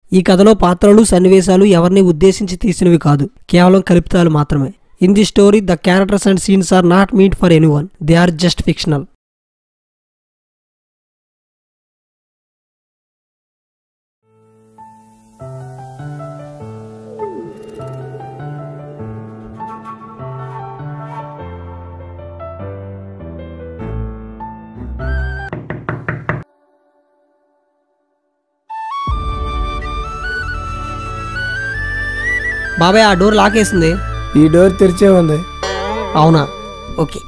ఈ కథలో పాత్రలు సన్నివేశాలు ఎవరిని ఉద్దేశించి తీసినవి కాదు కేవలం కల్పితాలు మాత్రమే in the story the characters and scenes are not meet for anyone they are just fictional బాబాయ్ ఆ డోర్ లాకేసింది ఈ డోర్ తెరిచే ఉంది అవునా ఓకే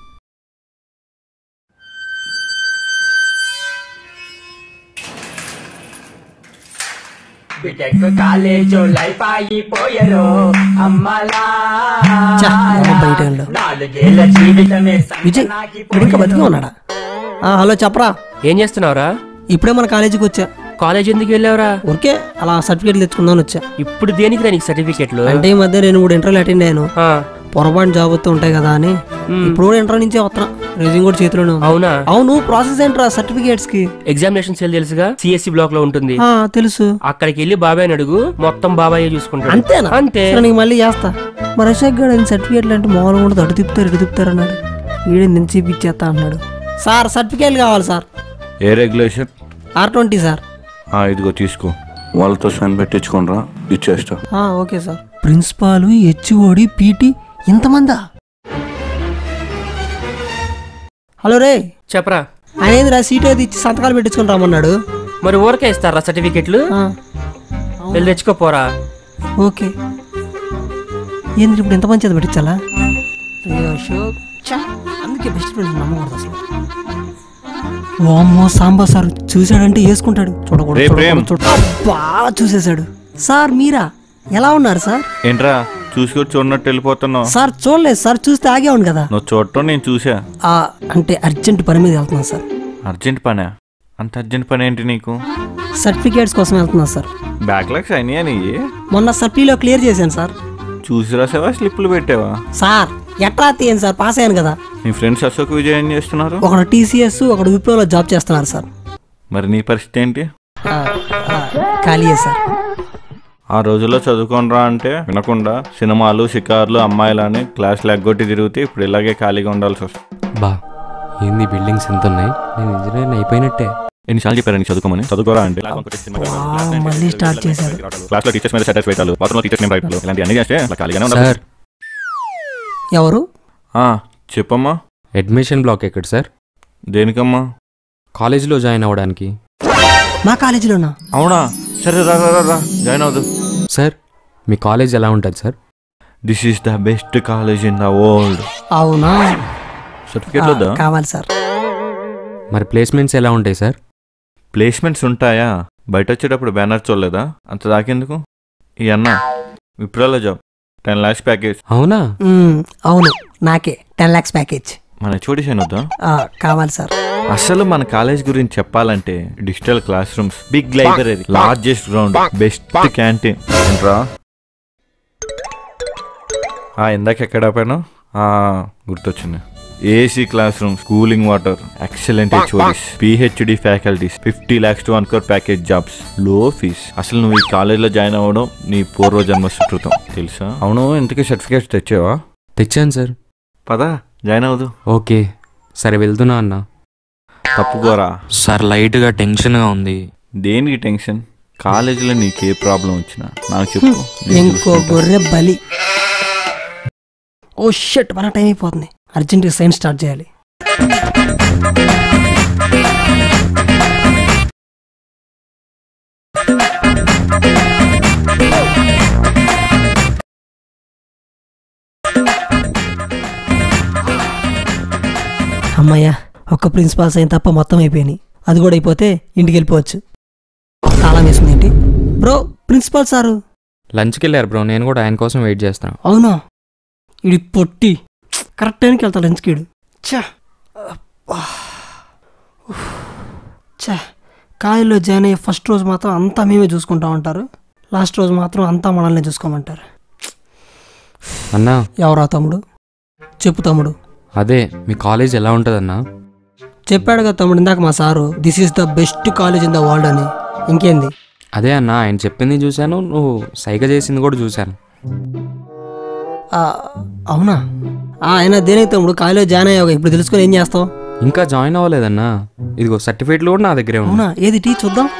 బిటెక్ కాలేజు లైఫ్ అయిపోయరు అమ్మలా ఛా, ఎవరో బయట వెళ్ళు. నాలుగేళ్ల జీవితమే విజయ్ ఇప్పుడు ఇంకా బతికే ఉన్నాడా ఆ, హలో చెప్పరా ఏం చేస్తున్నావురా ఇప్పుడే మన కాలేజీకి వచ్చా కాలేజ్ ఎందుకు వెళ్ళావురా ఊరికే అలా సర్టిఫికేట్ తెచ్చుకుందామని వచ్చా ఇప్పుడు దేనికి రా నీకు సర్టిఫికెట్లు అంటే ఈ మధ్య నేను మూడు ఇంటర్వ్యూలు అటెండ్ అయ్యాను ఆ, పొరపాటు జాబ్ వస్తూ ఉంటాయి కదా అని ఇప్పుడు కూడా ఇంటర్ నుంచే వస్తున్నా రెజ్యూమ్ కూడా చేతిలోనే ఉంది. అవునా అవును ప్రాసెస్ ఏంట్రా సర్టిఫికేట్స్ కి ఎగ్జామినేషన్ సెల్ తెలుసుగా సిఎస్సి బ్లాక్ లో ఉంటుంది ఆ, తెలుసు అక్కడికి వెళ్ళి బాబాయ్ అడుగు మొత్తం బాబాయ్ చూసుకుంటాడు అంతేనా అంతే సరే, నీకు మళ్ళీ చేస్తా మరి అశోక్ గారు సర్టిఫికేట్లు అంటే మామూలుగా ఉండదు అటు తిప్పుతారు ఇటు తిప్పుతారు అన్నాడు వీడిని దించి ఇప్పించేస్తా అన్నాడు సార్ సర్టిఫికేట్లు కావాలి సార్ ఏ రెగ్యులేషన్ ఆర్ ట్వంటీ సార్ ఆ, ఇదిగో తీసుకో వాళ్ళతో సైన్ పెట్టించుకోనరా ఇచ్చేస్తా ఆ, okay sir principal HOD PT ఇంతమందా హలో రే చెప్పరా ఆయన ఏందిరా సీట్ అయితే ఇచ్చి సంతకాలు పెట్టించుకుని రమ్మన్నాడు మరి ఊరకే ఇస్తారా సర్టిఫికెట్లు ఆ, వెళ్ళి తెచ్చుకోపోరా ఓకే ఏంది ఇప్పుడు ఎంత మంచిది పెట్టించాలా రే అశోక్ ఛా, అందుకే బెస్ట్ ఫ్రెండ్స్ నమ్మకూడదు అసలు వామ్మో సాంబా సార్ చూశాడంటే వేసుకుంటాడు చూడకూడదు రే ప్రేమ్. చూడకూడదు, చూడ- బాగా చూసేశాడు సార్ మీరా ఎలా ఉన్నారు సార్ ఏంట్రా చూసుకొని చూడనట్టు వెళ్ళిపోతున్నావు సార్ చూడలేదు సార్ చూస్తే ఆగే ఉంది కదా నువ్వు చూడటం నేను చూసా ఆ, అంటే అర్జెంట్ పని మీద వెళ్తున్నాను సార్ అర్జెంట్ పనా అంత అర్జెంట్ పని ఏంటి నీకు సర్టిఫికేట్స్ కోసం వెళ్తున్నాను సార్ బ్యాక్లాగ్స్ అయినాయా నీ మొన్న సప్లీలో క్లియర్ చేశాను సార్ చూసి రాసావా స్లిప్లు పెట్టావా సార్ ఎట్లా తీయండి సార్ పాస్ అయ్యాను కదా నీ ఫ్రెండ్స్ అశోక్ విజయ్ ఏం చేస్తున్నారు ఒకడు టీసీఎస్ ఒకడు విప్రోలో జాబ్ చేస్తున్నారు సార్ మరి నీ పరిస్థితి ఏంటి ఆ, ఆ, ఖాళీయే సార్ ఆ రోజుల్లో చదువుకోనరా అంటే వినకుండా సినిమాలు షికార్లు అమ్మాయిలని క్లాస్లు ఎగ్గొట్టి తిరిగితే ఇప్పుడు ఇలాగే ఖాళీగా ఉండాల్సి వస్తుంది బా ఏంది బిల్డింగ్స్ ఎంత ఉన్నాయి నేను ఇంజనీర్ అయిపోయినట్టే ఎన్నిసార్లు చెప్పారు నీకు చదువుకోమని చదువుకోరా అంటే వా, మళ్ళీ స్టార్ట్ చేశాడు క్లాస్ లో టీచర్స్ మీద సెటర్స్ పెట్టాలి బాత్రూమ్ టీచర్స్ నేమ్ రైటాలు ఇలాంటి అన్ని చేస్తే అలా ఖాళీగానే ఉండాలి సార్ ఎవరు ఆ, చెప్పమ్మా అడ్మిషన్ బ్లాక్ ఎక్కడ సార్ దేనికమ్మా కాలేజీలో జాయిన్ అవ్వడానికి మా కాలేజీలోనా అవునా సరే రా రా రా, రా జాయిన్ అవుదు సార్ మీ కాలేజ్ ఎలా ఉంటుంది sir this is the best college in the world అవునా సర్టిఫికేట్ ఆ, వద్దా కావాలి సార్ మరి ప్లేస్మెంట్స్ ఎలా ఉంటాయి సార్ ప్లేస్మెంట్స్ ఉంటాయా బయట వచ్చేటప్పుడు బ్యానర్ చూడలేదా అంత దాకెందుకు ఈ అన్న విప్రోలో జాబ్ టెన్ లాక్స్ ప్యాకేజ్ అవునా మ్మ్, అవును నాకే టెన్ లాక్స్ ప్యాకేజ్ మన హెచ్ఓడి సైన్ వద్దా ఆ, కావాలి సార్ అసలు మన కాలేజ్ గురించి చెప్పాలంటే digital classrooms big library largest ground best canteen ఏంట్రా ఆ, ఇందాక ఎక్కడ ఆపాను ఆ, గుర్తొచ్చింది AC classrooms cooling water excellent HODs PhD faculties fifty lakhs to one crore package jobs లో ఫీస్ అసలు నువ్వు ఈ కాలేజ్లో జాయిన్ అవ్వడం నీ పూర్వజన్మ సుకృతం తెలుసా అవును ఇంతకీ సర్టిఫికేట్స్ తెచ్చావా తెచ్చాను సార్ పదా జాయిన్ అవ్వదు ఓకే సరే వెళ్తున్నా అన్న తప్పుకోరా సార్ లైట్గా టెన్షన్గా ఉంది దేనికి టెన్షన్ కాలేజీలో నీకు ఏ ప్రాబ్లం వచ్చినా నాకు చెప్పు నేను ఇంకో చూసుకుంటా. గొర్రె బలి ఓ షట్ మన టైం అయిపోతుంది అర్జెంట్ సైన్ స్టార్ట్ చేయాలి అమ్మయ్యా ఒక్క ప్రిన్సిపాల్ సైన్ తప్ప మొత్తం అయిపోయినాయి అది కూడా అయిపోతే ఇంటికి వెళ్ళిపోవచ్చు తాళం వేసింది ఏంటి బ్రో ప్రిన్సిపాల్ సారు లంచ్కి వెళ్ళారు బ్రో నేను కూడా ఆయన కోసం వెయిట్ చేస్తాను అవునా ఇడి పొట్టి కరెక్ట్ టైంకి వెళ్తాడు లంచ్కి ఈడు. ఛా అబ్బా. ఉఫ్. ఛా కాలేజీలో జాయిన్ అయ్యే ఫస్ట్ రోజు మాత్రం అంతా మేమే చూసుకుంటా ఉంటారు లాస్ట్ రోజు మాత్రం అంతా మనల్ని చూసుకోమంటారు అన్నా ఎవరా తమ్ముడు చెప్పు తమ్ముడు అదే మీ కాలేజ్ ఎలా ఉంటుందన్నా చెప్పాడు కదా తమ్ముడు ఇందాక మా sir this is the best college in the world అని ఇంకేంది అదే అన్న ఆయన చెప్పింది చూశాను నువ్వు సైగ చేసింది కూడా చూశాను ఆ, అవునా ఆ, అయినా దేనికి తమ్ముడు కాలేజ్ జాయిన్ అయ్యావు ఇప్పుడు తెలుసుకొని ఏం చేస్తావు ఇంకా జాయిన్ అవ్వలేదన్నా ఇదిగో సర్టిఫికేట్లు కూడా నా దగ్గరే ఉంది అవునా ఏది టీ చూద్దాం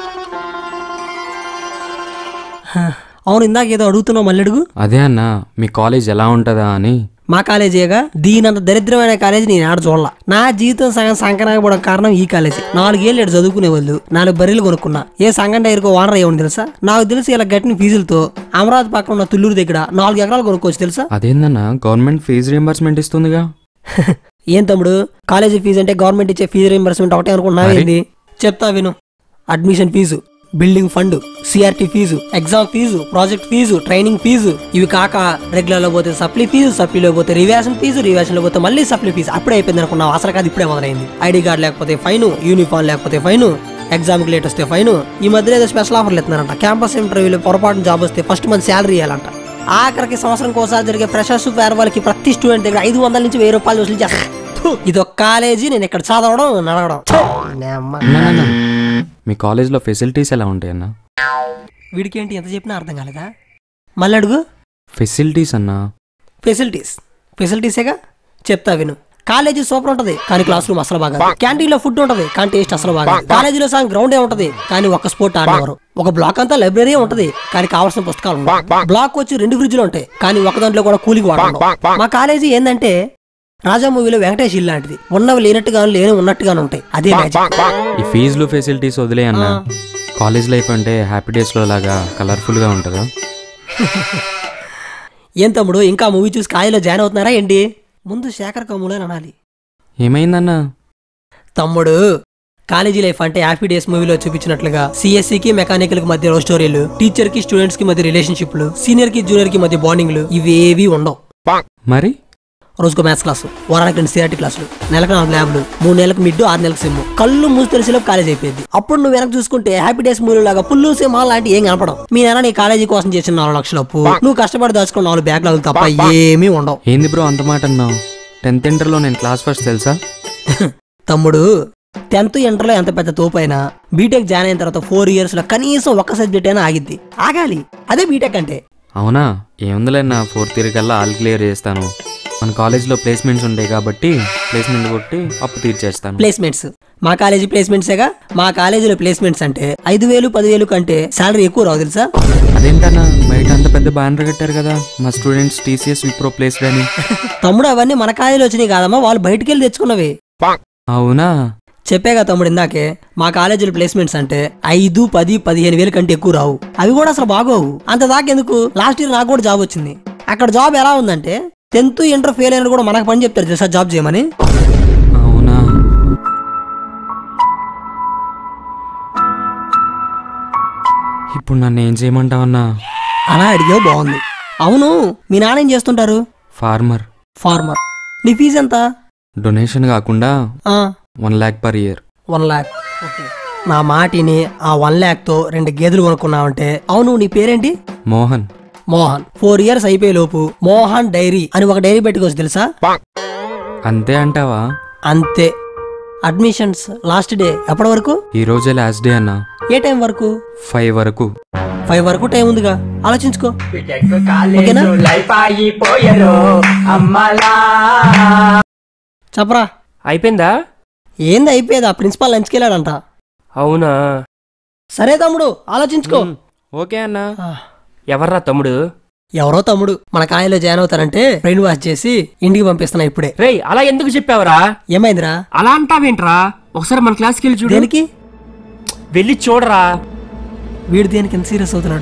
హ, అవును ఇందాక ఏదో అడుగుతున్నావు మళ్ళీ అడుగు అదే అన్న మీ కాలేజ్ ఎలా ఉంటుందా అని మా కాలేజీగా దీనంత దరిద్రమైన కాలేజీ నేను ఆడ చూడాల నా జీవితం సగం సంకనాకపోవడం కారణం ఈ కాలేజీ నాలుగేళ్ళు ఇక్కడ చదువుకునే వాళ్ళు నాలుగు బర్రెలు కొనుక్కున్నా ఏ సంఘం డైర్కో ఓనర్ అయ్యి తెలుసా నాకు తెలిసి ఇలా గట్టిన ఫీజులతో అమరావతి పక్కన ఉన్న తుల్లూరు దగ్గర నాలుగు ఎకరాలు కొనుక్కోవచ్చు తెలుసా అదేందన్నా గవర్నమెంట్ ఫీజు రియంబర్స్మెంట్ ఇస్తుందిగా ఏం తమ్ముడు కాలేజీ ఫీజు అంటే గవర్నమెంట్ ఇచ్చే ఫీజు రీంబర్స్మెంట్ ఒకటే అనుకున్నావు మరి? ఏంది చెప్తా విను admission fee building fund CRT fee exam fee project fee training fee ఇవి కాక రెగ్యులర్ లో పోతే సప్లీ ఫీజు సప్లీలో పోతే రివాషన్ ఫీజు రివాషన్ లో పోతే మళ్ళీ సప్లీ ఫీజు అప్పుడే అయిపోయింది అనుకున్నావు అసలు కాదు ఇప్పుడే మొదలైంది ఐడి కార్డ్ లేకపోతే ఫైన్ యూనిఫామ్ లేకపోతే ఫైన్ ఎగ్జామ్ కి లేట్ వస్తే ఫైన్ ఈ మధ్యలో ఏదో స్పెషల్ ఆఫర్లు ఇస్తున్నారంట క్యాంపస్ ఇంటర్వ్యూలో పొరపాటున జాబ్ వస్తే ఫస్ట్ మంత్ శాలరీ ఇవ్వాలంట ఆఖరికి సంవత్సరం కోసారి జరిగే ఫ్రెషర్స్ ఫేర్ వాళ్ళకి ప్రతి స్టూడెంట్ దగ్గర ఐదు వందల నుంచి వెయ్యి రూపాయలు వసూలు చేస్తారు థు, ఇది ఒక కాలేజీ నేను ఇక్కడ చదవడం నడవడం ఛే, నే అమ్మ. అన్నా, అన్నా, మీ కాలేజ్లో ఫెసిలిటీస్ ఎలా ఉంటాయి అన్న వీడికి ఏంటి ఎంత చెప్పినా అర్థం కాలేదా మళ్ళీ అడుగు ఫెసిలిటీస్ అన్నా ఫెసిలిటీస్ ఫెసిలిటీసేగా చెప్తా విను కాలేజీ సూపర్ ఉంటది కానీ క్లాస్ రూమ్ అసలు బాగా క్యాంటీన్ లో ఫుడ్ ఉంటది కానీ టేస్ట్ అసలు బాగా కాలేజీలో సగం గ్రౌండ్ ఏ ఉంటది కానీ ఒక స్పోర్ట్ ఆడేవారు ఒక బ్లాక్ అంతా లైబ్రరీ ఉంటది కానీ కావాల్సిన పుస్తకాలు ఉండవు బ్లాక్ వచ్చి రెండు ఫ్రిడ్జ్లు ఉంటాయి కానీ ఒక దాంట్లో కూడా కూలింగ్ వాటర్ ఉండవు. మా కాలేజీ ఏంటంటే రాజా మూవీలో వెంకటేష్ ఇల్లు లాంటిది ఉన్నవి లేనట్టుగాను లేని ఉన్నట్టుగాను ఉంటాయి అదే మ్యాజిక్ ఈ ఫీజులు ఫెసిలిటీస్ వదిలే అన్న కాలేజ్ లైఫ్ అంటే హ్యాపీ డేస్లో లాగా కలర్ఫుల్గా ఉంటుందా ఏం తమ్ముడు ఇంకా మూవీ చూసి కాలేజీలో జాయిన్ అవుతున్నారా ఏంటి ముందు శేఖర్ కమ్ములు అని అనాలి ఏమైందన్నా తమ్ముడు కాలేజీ లైఫ్ అంటే హ్యాపీ డేస్ మూవీలో చూపించినట్లుగా సిఎస్సి కి మెకానికల్ కి మధ్య లవ్ స్టోరీలు టీచర్ కి స్టూడెంట్స్ కి మధ్య రిలేషన్షిప్లు సీనియర్ కి జూనియర్ కి మధ్య బాండింగ్లు ఇవేవి ఉండవు మరి రోజుకో మ్యాథ్స్ క్లాసు వారానికి రెండు సిఆర్టీ క్లాసులు నెలకు నాలుగు ల్యాబ్లు మూడు నెలలకు మిడ్ ఆరు నెలలకు సిమ్ కళ్ళు మూసి తెలిసేలోపు కాలేజ్ అయిపోయింది అప్పుడు నువ్వు వెనక్కి చూసుకుంటే హ్యాపీ డేస్ మూవీ లాగా పుల్లు సినిమా లాంటి ఏం కనపడం మీ నాన్న నీ కాలేజీ కోసం చేసిన నాలుగు లక్షల అప్పు నువ్వు కష్టపడి దాచుకున్న నాలుగు బ్యాక్లాగులు తప్ప ఏమీ ఉండవు ఏంది బ్రో అంత మాట అన్నావు టెన్త్ ఇంటర్లో నేను క్లాస్ ఫస్ట్ తెలుసా తమ్ముడు టెన్త్ ఇంటర్లో ఎంత పెద్ద తోపు అయినా బీటెక్ జాయిన్ అయిన తర్వాత ఫోర్ ఇయర్స్ లో కనీసం ఒక్క సబ్జెక్ట్ అయినా ఆగిద్ది ఆగాలి అదే బీటెక్ అంటే అవునా ఏముందిలే నా ఫోర్త్ ఇయర్ కల్లా ఆల్ క్లియర్ చేస్తాను మన కాలేజ్లో ప్లేస్మెంట్స్ ఉంటాయి కాబట్టి ప్లేస్మెంట్ కొట్టి అప్పు తీర్చేస్తాను ప్లేస్మెంట్స్ మా కాలేజీ ప్లేస్మెంట్సేగా మా కాలేజీలో ప్లేస్మెంట్స్ అంటే ఐదు వేలు పదివేలు కంటే శాలరీ ఎక్కువ రావు తెలుసా అదేంటన్నా బయట అంత పెద్ద బ్యానర్ కట్టారు కదా మా స్టూడెంట్స్ టీసీఎస్ విప్రో ప్లేస్డ్ అని తమ్ముడు అవన్నీ మన కాలేజీలో వచ్చినాయి కాదమ్మా వాళ్ళు బయటికి వెళ్ళి తెచ్చుకున్నవి అవునా చెప్పేగా తమ్ముడు ఇందాకే మా కాలేజీలో ప్లేస్మెంట్స్ అంటే ఐదు పది పదిహేను వేలు కంటే ఎక్కువ రావు అవి కూడా అసలు బాగోవు అంత దాకెందుకు లాస్ట్ ఇయర్ నాకు కూడా జాబ్ వచ్చింది అక్కడ జాబ్ ఎలా ఉందంటే టెన్త్ ఇంటర్ ఫెయిల్ అయినా కూడా మనకు పని చెప్తారు తెలుసా జాబ్ చేయమని అవునా ఇప్పుడు నన్ను ఏం చేయమంటావన్నా అలా అడిగే బాగుంది అవును మీ నాన్న ఏం చేస్తుంటారు ఫార్మర్ ఫార్మర్ నీ ఫీజు ఎంత డొనేషన్ కాకుండా one lakh per year one lakh okay నా మాటిని ఆ వన్ ల్యాక్తో రెండు గేదెలు కొనుక్కున్నావంటే అవును నీ పేరేంటి మోహన్ మోహన్ ఫోర్ ఇయర్స్ అయిపోయే లోపు మోహన్ డైరీ అని ఒక డైరీ పెట్టుకోవచ్చు తెలుసా అంతే అంటావా అంతే అడ్మిషన్స్ లాస్ట్ డే ఎప్పటి వరకు ఈ రోజే లాస్ట్ డే అన్న ఏ టైం వరకు ఫైవ్ వరకు ఫైవ్ వరకు టైం ఉందిగా ఆలోచించుకో బిటెక్ కాలేజ్ ఓకేనా? లైఫ్ అయిపోయరు అమ్మలా చెప్పరా అయిపోయిందా ఏంది అయిపోయేది ఆ ప్రిన్సిపాల్ లంచ్కి వెళ్ళాడంట అవునా సరే తమ్ముడు ఆలోచించుకో ఓకే అన్న ఆ, ఎవర్రా తమ్ముడు ఎవరో తమ్ముడు మన కాలేజీలో జాయిన్ అవుతారంటే బ్రెయిన్ వాష్ చేసి ఇంటికి పంపిస్తున్నా ఇప్పుడే రేయ్ అలా ఎందుకు చెప్పావురా ఏమైందిరా అలా అంటావేంట్రా ఒకసారి మన క్లాస్కి వెళ్ళి చూడు దేనికి వెళ్ళి చూడరా వీడు దేనికి ఎంత సీరియస్ అవుతున్నాడు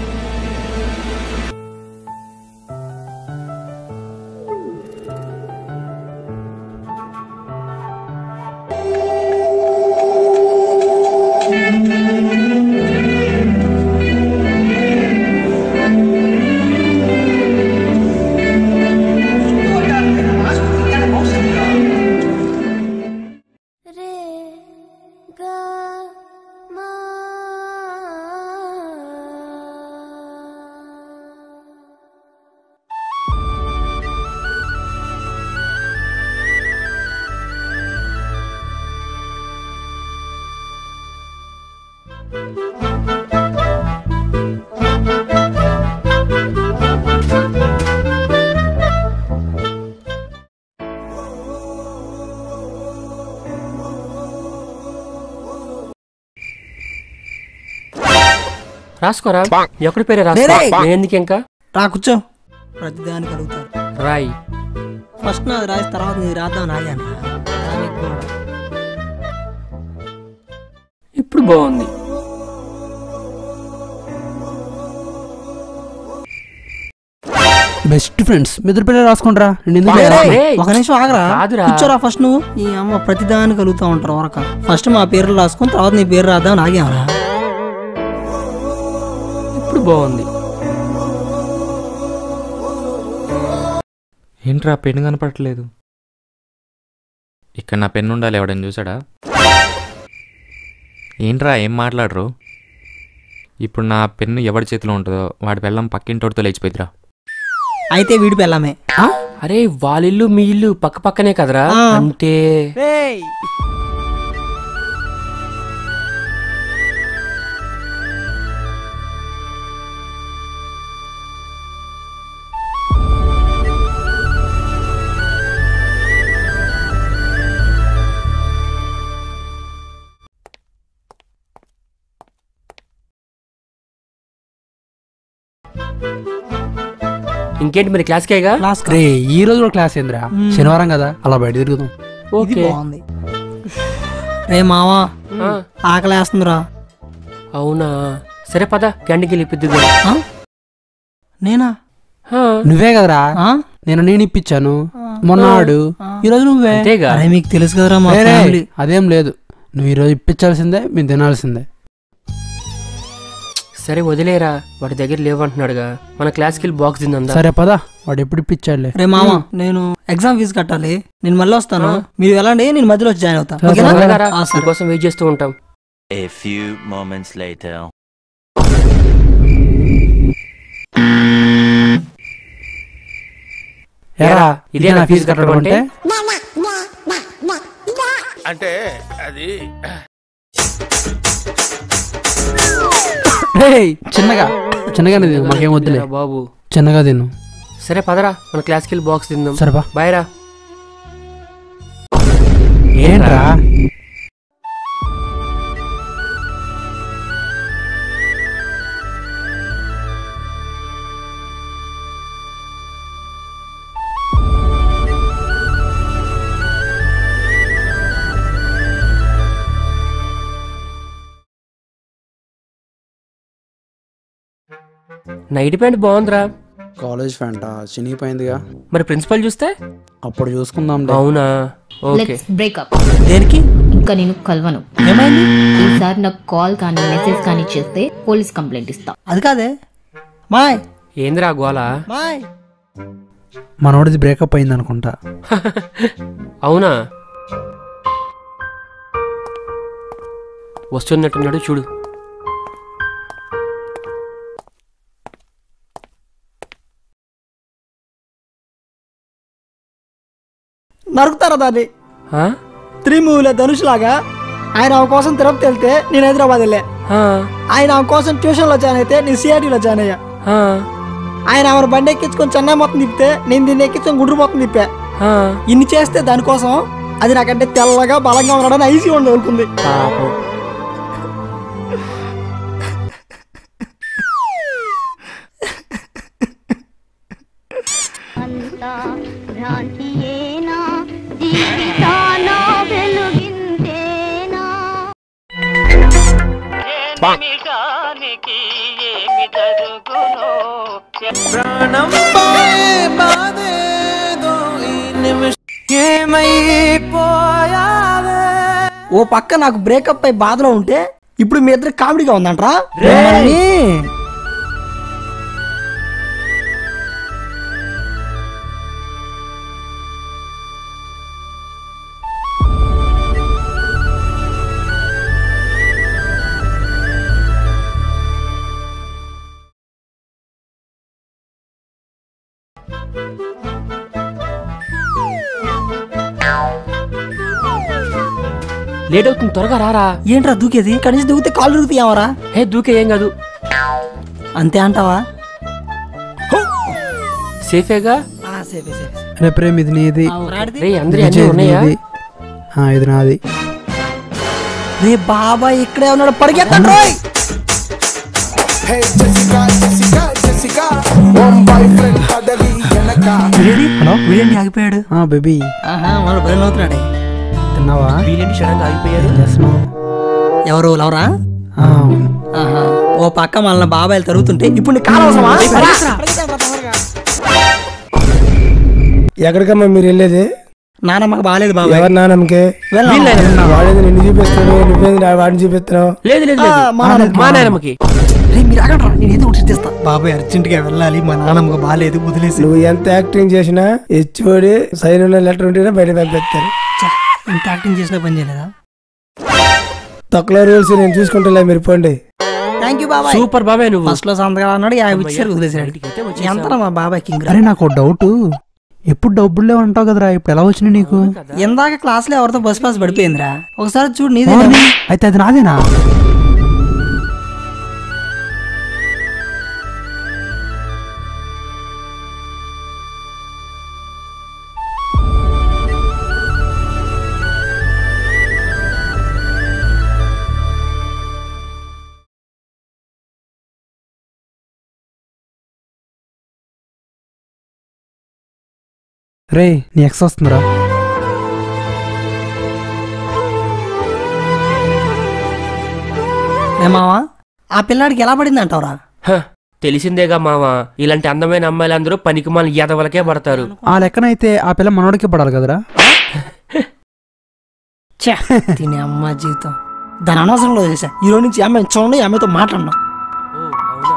रे गा मा రాసుకోరా ఎక్కడి పేరే రే, రే. రాసుకో నేను ఎందుకు ఇంకా రా కూర్చో ప్రతిదానికి అడుగుతారు రాయ్ ఫస్ట్ నాది రాసి తర్వాత నీది రాద్దాం నాగాను ఇప్పుడు బాగుంది బెస్ట్ ఫ్రెండ్స్ మిద్దరు పిల్లలు రాసుకుంటారా నేను ఎందుకు రే, రే, రాసుకోను? రేయ్. ఒక నిమిషం ఆగరా కాదురా. కూర్చోరా ఫస్ట్ నువ్వు ఈ అమ్మ ప్రతిదానికి కలుగుతా ఉంటారు వరక ఫస్ట్ మా పేర్లు రాసుకుని తర్వాత నీ పేరు రాద్దాం నాగేమరా ఇప్పుడు బాగుంది ఏంట్రా పెన్ను కనపడట్లేదు ఇక్కడ నా పెన్ను ఉండాలి ఎవడని చూసాడా ఏంట్రా ఏం మాట్లాడరు ఇప్పుడు నా పెన్ను ఎవరి చేతిలో ఉంటుందో వాడి పెళ్ళం పక్కింటోడితో లేచిపోయిద్దిరా అయితే వీడి పెళ్ళామే అరే వాళ్ళిల్లు మీ ఇల్లు పక్క పక్కనే కదరా ఆ. అంటే ఇంకేంటి మరి క్లాస్కేగా క్లాస్ రే ఈ రోజు కూడా క్లాస్ ఏందిరా శనివారం కదా అలా బయట తిరుగుదాం ఇది ఓకే బాగుంది రే మావా ఆ, ఆకలేస్తుందిరా అవునా సరే పద క్యాంటీన్కి వెళ్ళి ఇప్పిద్దు ఆ? నేనా నువ్వే కదరా ఆ? నేను నేను ఇప్పించాను మొన్నాడు ఈ రోజు నువ్వే అంతేగా అరే మీకు తెలుసు కదరా మా రే, రే, ఫ్యామిలీ అదేం లేదు నువ్వు ఈ రోజు ఇప్పించాల్సిందే మేము తినాల్సిందే సరే వదిలేరా వాడి దగ్గర లేవంటున్నాడుగా మన క్లాస్కి వెళ్ళి బాక్స్ తిందా సరే పదా వాడు ఎప్పుడు ఇప్పించాడులే రే మామ నేను ఎగ్జామ్ ఫీజు కట్టాలి నేను మళ్ళీ వస్తాను మీరు వెళ్ళండి నేను మధ్యలో వచ్చి జాయిన్ అవుతా సరే, ఓకేనా? సరే. ఆ, సరే. కోసం వెయిట్ చేస్తూ ఉంటాం A few moments later. ఎరా ఇదే ఇదే నా నా ఫీజు ఫీజు కట్టడం కట్టడం అంటే రేయ్, చిన్నగా చిన్నగా తిను మాకేం వద్దులే వదిలేరా బాబు చిన్నగా తిను సరే పదరా మన క్లాస్కి వెళ్ళి బాక్స్ తిందాం సరేపా బాయ్ రా ఏంట్రా నైట్ ప్యాంట్ బాగుందిరా కాలేజ్ ఫ్యాంట చినిగిపోయిందిగా మరి ప్రిన్సిపల్ చూస్తే అప్పుడు చూసుకుందాం అవునా ఓకే లెట్స్ బ్రేకప్ దేనికి ఇంకా నేను కలవను ఏమైంది ఈసారి నాకు కాల్ కానీ మెసేజ్ కానీ చేస్తే పోలీస్ కంప్లైంట్ ఇస్తా అది కాదే మాయ్ ఏందిరా గోల మాయ్ మనోడిది బ్రేకప్ అయింది అనుకుంటా అవునా వస్తున్నట్టున్నాడు చూడు నరుకుతారా దాన్ని ఆ? త్రీ మూవీలో ధనుష్ లాగా ఆయన ఆమె కోసం తిరుపతి వెళ్తే నేను హైదరాబాద్ వెళ్ళా ఆ, ఆయన ఆమె కోసం ట్యూషన్లో జాయిన్ అయితే నేను సిఆర్టీలో జాయిన్ అయ్యా ఆ, ఆయన ఆమెను బండి ఎక్కించుకొని చెన్నై మొత్తం తిప్పితే నేను దీన్ని ఎక్కించుకొని గుంటూరు మొత్తం తిప్పా ఆ. ఇన్ని చేస్తే దానికోసం అది నాకంటే తెల్లగా బలంగా ఉన్నాడని ఐసీ ఉండి కోరుకుంది పాపం. అంతా భ్రాంతియేనా జీవితాన వెలుగిందేనా ఓ పక్క నాకు బ్రేకప్ అయి బాధలో ఉంటే ఇప్పుడు మీ ఇద్దరు కామెడీగా ఉందంట్రా మిమ్మల్ని లేట్ అవుతుంది త్వరగా రారా ఏంట్రా దూకేది ఇక్కడి నుంచి దూకితే కాళ్ళు దూకుతాయావరా హే దూకే ఏం కాదు అంతే అంటావా సేఫేగా సేఫే సేఫే రే ప్రేమ్ ఇది నీది రే అందరి ఇది అన్నీ చేయి, ఉన్నాయా నీది. ఆ, ఇది నాది రే బాబాయ్ ఇక్కడే ఉన్నాడు పరిగెత్తండి రోయ్ హే జెసికా జెసికా జెసికా ఓం బాయ్ ఫ్రెండ్ పదవి వెనక హలో వీడేంటి ఆగిపోయాడు ఆ బేబీ ఆహా మన బయలు అవుతున్నాడే తిన్నావా వీళ్ళేంటి సడన్ గా ఆగిపోయారు ఏం చేస్తున్నావు ఎవరు లవరా ఆ, అవును. ఆహా ఓ పక్క మన బాబాయిలు తరుగుతుంటే ఇప్పుడు నీ కాలం అవసరమా? ఎక్కడికమ్మా మీరు వెళ్ళేది నానమ్మకి బాగాలేదు బాబాయ్ ఎవరి నాన్నమ్మకి వెళ్ళాం. వాడేది నిన్ను చూపిస్తాడు నువ్వేది నా- వాడిని చూపిస్తున్నావు లేదు లేదు ఆ, లేదు మా నాన్నమ్మ. మా నాయనమ్మకి రేయ్, మీరు అక్కడ నేను ఏదో ఒకటి తెస్తా బాబాయ్ అర్జెంట్ గా వెళ్ళాలి మా నాన్నమ్మకి బాగాలేదు వదిలేసి నువ్వు ఎంత యాక్టింగ్ చేసినా హెచ్ఓడి సైన్ ఉన్న లెటర్ ఉంటేనే బయట పంపిస్తారు ఛ, ఇంత యాక్టింగ్ చేసినా పని చేయలేదా తక్కువ రూల్స్ నేను చూసుకుంటలే మీరు పోండి థ్యాంక్ యూ బాబాయ్ సూపర్ బాబాయ్ నువ్వు ఫస్ట్ లో సంతకాలు అన్నాడు యాభై ఇచ్చారు వదిలేసాడు ఇంటికైతే వచ్చేసావు. ఎంత మా బాబాయ్ కింగ్ అరే నాకు డౌట్ ఎప్పుడు డబ్బులు లేవంటావు కదరా ఇప్పుడు ఎలా వచ్చినాయి నీకు ఇందాక క్లాస్ లో ఎవరితో బస్ పాస్ పడిపోయిందిరా ఒకసారి చూడు నీదే అవును. అయితే అది నాదేనా రే నీ ఎక్స్ వస్తుందిరా రే మావా ఆ పిల్లాడికి ఎలా పడింది అంటావురా హ, తెలిసిందేగా మామ ఇలాంటి అందమైన అమ్మాయిలందరూ పనికి మన ఎదవలకే పడతారు ఆ లెక్కనైతే ఆ పిల్ల మనోడికి పడాలి కదరా ఛే తినే అమ్మ జీవితం దాని అనవసరంలో చేశా ఈ రోజు నుంచి అమ్మాయి చూడండి ఈ అమ్మాయితో మాట్లాడినా ఓ, అవునా?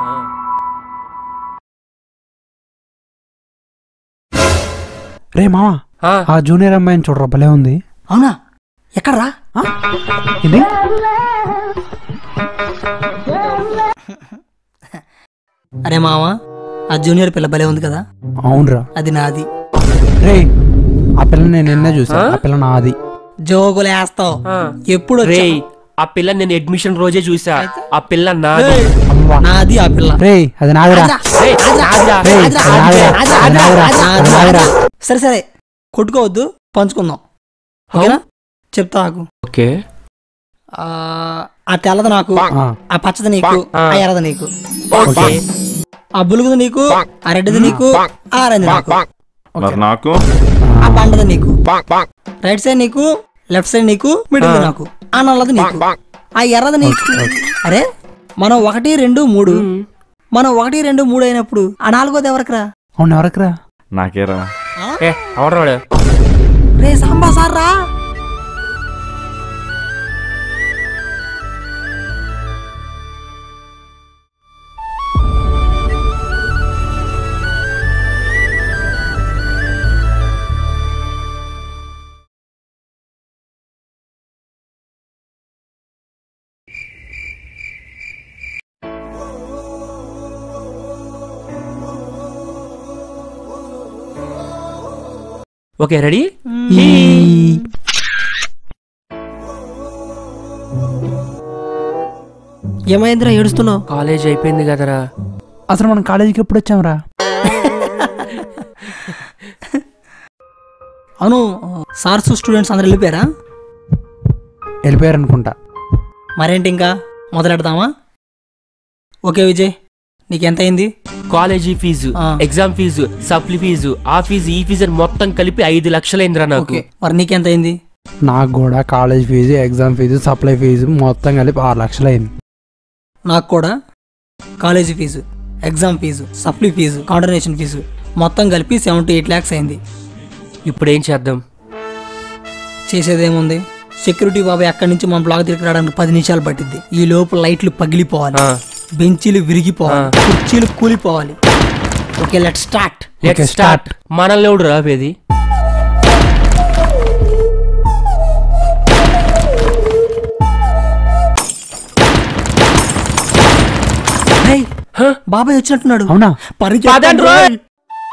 రే మావా ఆ, ఆ జూనియర్ అమ్మాయిని చూడరా భలే ఉంది అవునా ఎక్కడ్రా ఇది అరే మామ ఆ జూనియర్ పిల్ల భలే ఉంది కదా అవునరా అది నాది రే ఆ పిల్ల నేను నిన్నే చూసా ఆ? ఆ పిల్ల నాది జోకులు వేస్తావు ఆ. ఎప్పుడు రేయ్ ఆ పిల్ల నేను అడ్మిషన్ రోజే చూసా ఆ పిల్ల నాది అమ్మా నాది ఆ పిల్ల రే అది నాదిరా రేయ్, నాదిరా. రేయ్, అది నాదిరా అది నాదిరా అది నాదిరా సరే సరే కొట్టుకోవద్దు పంచుకుందాం ఓకేనా చెప్తా నాకు ఓకే ఆ, ఆ తెల్లది నాకు ఆ, ఆ పచ్చది నీకు ఆ. ఆ ఎర్రది నీకు ఓకే ఆ బులుగుది నీకు ఆ రెడ్డిది నీకు ఆ ఆరెంజ్ నాకు మరి నాకు ఆ పండది నీకు రైట్ సైడ్ నీకు లెఫ్ట్ సైడ్ నీకు మిడిల్ నాకు ఆ నల్లది నీకు ఆ ఎర్రది నీకు అరే మనం ఒకటి రెండు మూడు మనం ఒకటి రెండు మూడు అయినప్పుడు ఆ నాలుగోది ఎవరికిరా అవును ఎవరికిరా నాకేరా ఏ అవడరాడు రే సాంబా సార్ రా ఓకే రెడీ ఏమైందిరా ఏడుస్తున్నావు కాలేజ్ అయిపోయింది కదరా అసలు మనం కాలేజీకి ఎప్పుడు వచ్చాంరా అవును సార్స్ స్టూడెంట్స్ అందరు వెళ్ళిపోయారా వెళ్ళిపోయారు అనుకుంటా మరేంటి ఇంకా మొదలెడదామా ఓకే విజయ్ నీకెంత అయింది కాలేజీ ఫీజు ఆ. ఎగ్జామ్ ఫీజు సప్లి ఫీజు ఆ ఫీజు ఈ ఫీజు అని మొత్తం కలిపి ఐదు లక్షలైందిరా నాకు ఓకే మరి నీకెంత అయింది నాకు కూడా college fee exam fee supply fee మొత్తం కలిపి ఆరు లక్షలు అయింది నాకు కూడా college fee exam fee supply fee condonation fee మొత్తం కలిపి సెవెంటీ ఎయిట్ ల్యాక్స్ అయింది ఇప్పుడు ఏం చేద్దాం చేసేదేముంది సెక్యూరిటీ బాబాయ్ అక్కడి నుంచి మన బ్లాక్ దగ్గర రావడానికి పది నిమిషాలు పట్టింది ఈ లోపు లైట్లు పగిలిపోవాలి ఆ. బెంచీలు విరిగిపోవాలి కుర్చీలు కూలిపోవాలి okay let start let Okay, start మనల్ని ఎవడు రాపేది బాబాయ్ వచ్చినట్టున్నాడు అవునా పరిగెత్తండి పదండి రోయ్. రోయ్.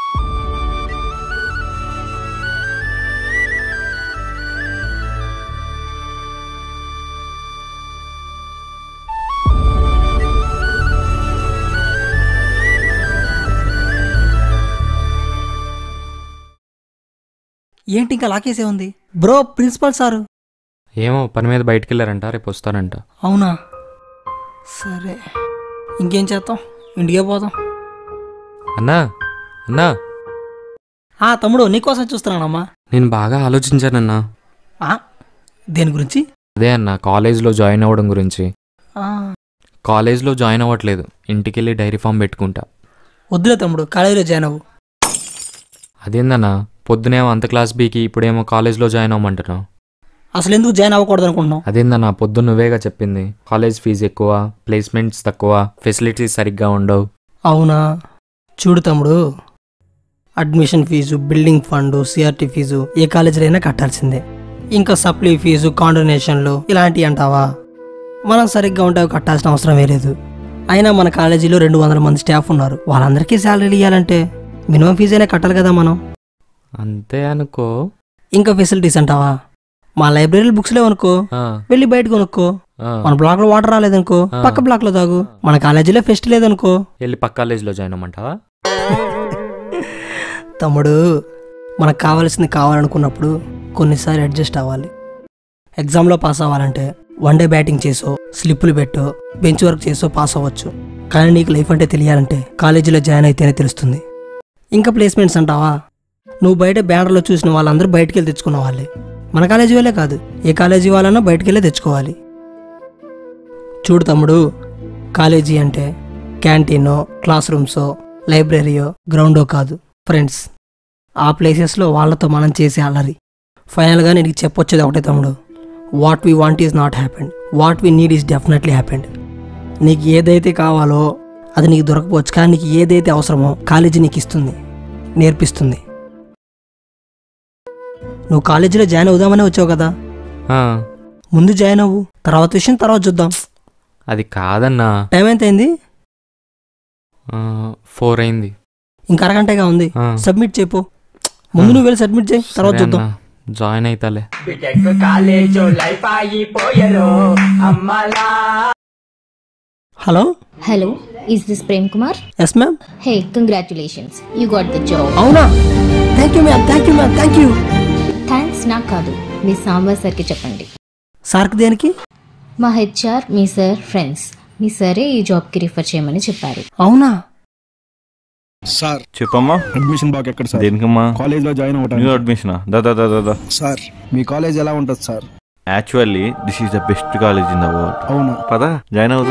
ఏంటి ఇంకా లాకేసే ఉంది బ్రో ప్రిన్సిపల్ సారు ఏమో పని మీద బయటికి వెళ్ళారంట రేపు వస్తారంట అవునా సరే ఇంకేం చేస్తాం ఇంటికే పోతాం అన్నా అన్నా ఆ తమ్ముడు నీకోసం చూస్తున్నానమ్మా నేను బాగా ఆలోచించానన్నా ఆ, దేని గురించి అదే అన్న కాలేజ్లో జాయిన్ అవ్వడం గురించి ఆ, కాలేజ్లో జాయిన్ అవ్వట్లేదు ఇంటికెళ్ళి డైరీ ఫామ్ పెట్టుకుంటా వద్దులే తమ్ముడు కాలేజీలో జాయిన్ అవ్వు అదేందన్నా పొద్దునేమో అంత క్లాస్ బీకి ఇప్పుడేమో కాలేజ్లో జాయిన్ అవ్వమంటున్నావు అసలు ఎందుకు జాయిన్ అవ్వకూడదు అనుకుంటున్నావు అదేందన్నా పొద్దున్న నువ్వేగా చెప్పింది కాలేజ్ ఫీజు ఎక్కువ ప్లేస్మెంట్స్ తక్కువ ఫెసిలిటీస్ సరిగ్గా ఉండవు అవునా చూడు తమ్ముడు admission fee building fund CRT fee ఏ కాలేజీలో అయినా కట్టాల్సిందే ఇంకా సప్లీ ఫీజు కాండొనేషన్లు ఇలాంటివి అంటావా మనం సరిగ్గా ఉంటే అవి కట్టాల్సిన అవసరం లేదు అయినా మన కాలేజీలో రెండు వందల మంది స్టాఫ్ ఉన్నారు వాళ్ళందరికీ శాలరీలు ఇవ్వాలంటే మినిమం ఫీజు అయినా కట్టాలి కదా మనం అంతే అనుకో ఇంకా ఫెసిలిటీస్ అంటావా మా లైబ్రరీ బుక్స్ లేవనుకో ఆ, వెళ్ళి బయట కొనుక్కో ఆ. మన బ్లాక్ లో వాటర్ రాలేదనుకో ఆ. పక్క బ్లాక్ లో తాగు మన కాలేజీలో ఫెస్ట్ లేదనుకో వెళ్ళి పక్క కాలేజ్లో జాయిన్ అవ్వమంటావా తమ్ముడు మనకు కావాల్సింది కావాలనుకున్నప్పుడు కొన్నిసార్లు అడ్జస్ట్ అవ్వాలి ఎగ్జామ్లో పాస్ అవ్వాలంటే వన్ డే బ్యాటింగ్ చేసో స్లిప్పులు పెట్టో బెంచ్ వర్క్ చేసో పాస్ అవ్వచ్చు కానీ నీకు లైఫ్ అంటే తెలియాలంటే కాలేజీలో జాయిన్ అయితేనే తెలుస్తుంది ఇంకా ప్లేస్మెంట్స్ అంటావా నువ్వు బయట బ్యానర్లో చూసిన వాళ్ళందరూ బయటికి వెళ్ళి తెచ్చుకున్న వాళ్ళే మన కాలేజీ వాళ్ళే కాదు ఏ కాలేజీ వాళ్ళన్నా బయటికి వెళ్ళి తెచ్చుకోవాలి చూడు తమ్ముడు కాలేజీ అంటే క్యాంటీనో క్లాస్ రూమ్సో లైబ్రరీయో గ్రౌండో కాదు ఫ్రెండ్స్ ఆ ప్లేసెస్లో వాళ్ళతో మనం చేసే అల్లరి ఫైనల్గా నీకు చెప్పొచ్చేది ఒకటే తమ్ముడు what we want is not happened what we need is definitely happened నీకు ఏదైతే కావాలో అది నీకు దొరకపోవచ్చు కానీ నీకు ఏదైతే అవసరమో కాలేజీ నీకు ఇస్తుంది నేర్పిస్తుంది నువ్వు కాలేజీలో జాయిన్ అవుదామని వచ్చావు కదా ఆ, ముందు జాయిన్ అవ్వు తర్వాత విషయం తర్వాత చూద్దాం అది కాదన్నా టైం ఎంత అయింది ఫోర్ అయింది ఇంకా అరగంటగా ఉంది ఆ. సబ్మిట్ చేయపో ముందు నువ్వు వెళ్ళి సబ్మిట్ చేయి తర్వాత సరే చూద్దాం అన్నా, జాయిన్ అయితాలే బిటెక్ కాలేజు లైఫ్ అయిపోయరు అమ్మలా hello hello is this Prem Kumar yes ma'am hey congratulations you got the job అవునా thank you ma'am thank you ma'am thank you thanks నాకు కాదు మీ సాంబార్ సార్కి చెప్పండి సార్కి దేనికి మా హెచ్ఆర్ మీ సార్ ఫ్రెండ్స్ మీ సరే ఈ జాబ్కి రిఫర్ చేయమని చెప్పారు అవునా సార్ చెప్పమ్మా అడ్మిషన్ బాగా ఎక్కడ సార్ దేనికమ్మా కాలేజ్ లో జాయిన్ న్యూ అవ్వటానికి అడ్మిషన్ దా దా దా దా దా సార్ మీ కాలేజ్ ఎలా ఉంటుంది sir actually this is the best college in the world అవునా పదా జాయిన్ అవుదు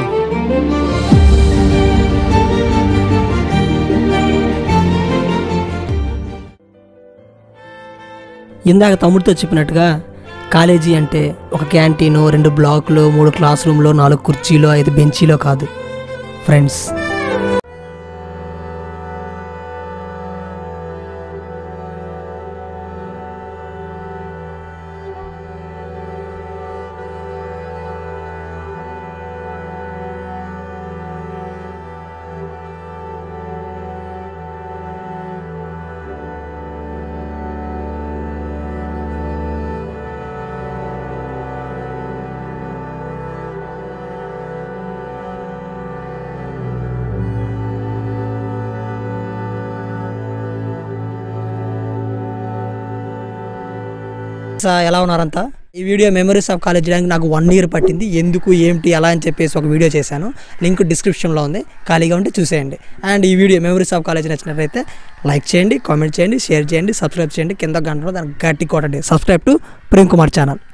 ఇందాక తమ్ముడితో చెప్పినట్టుగా కాలేజీ అంటే ఒక క్యాంటీన్ రెండు బ్లాకులు మూడు క్లాస్ రూమ్లో నాలుగు కుర్చీలో ఐదు బెంచీలో కాదు ఫ్రెండ్స్ సా ఎలా ఉన్నారంతా ఈ వీడియో మెమరీస్ ఆఫ్ కాలేజ్ చేయడానికి నాకు వన్ ఇయర్ పట్టింది ఎందుకు ఏంటి అలా అని చెప్పేసి ఒక వీడియో చేశాను లింక్ డిస్క్రిప్షన్లో ఉంది ఖాళీగా ఉంటే చూసేయండి అండ్ ఈ వీడియో మెమరీస్ ఆఫ్ కాలేజ్ నచ్చినట్లయితే లైక్ చేయండి కామెంట్ చేయండి షేర్ చేయండి సబ్స్క్రైబ్ చేయండి కింద గంటలో దానికి గట్టి కొట్టండి subscribe to Prem Kumar channel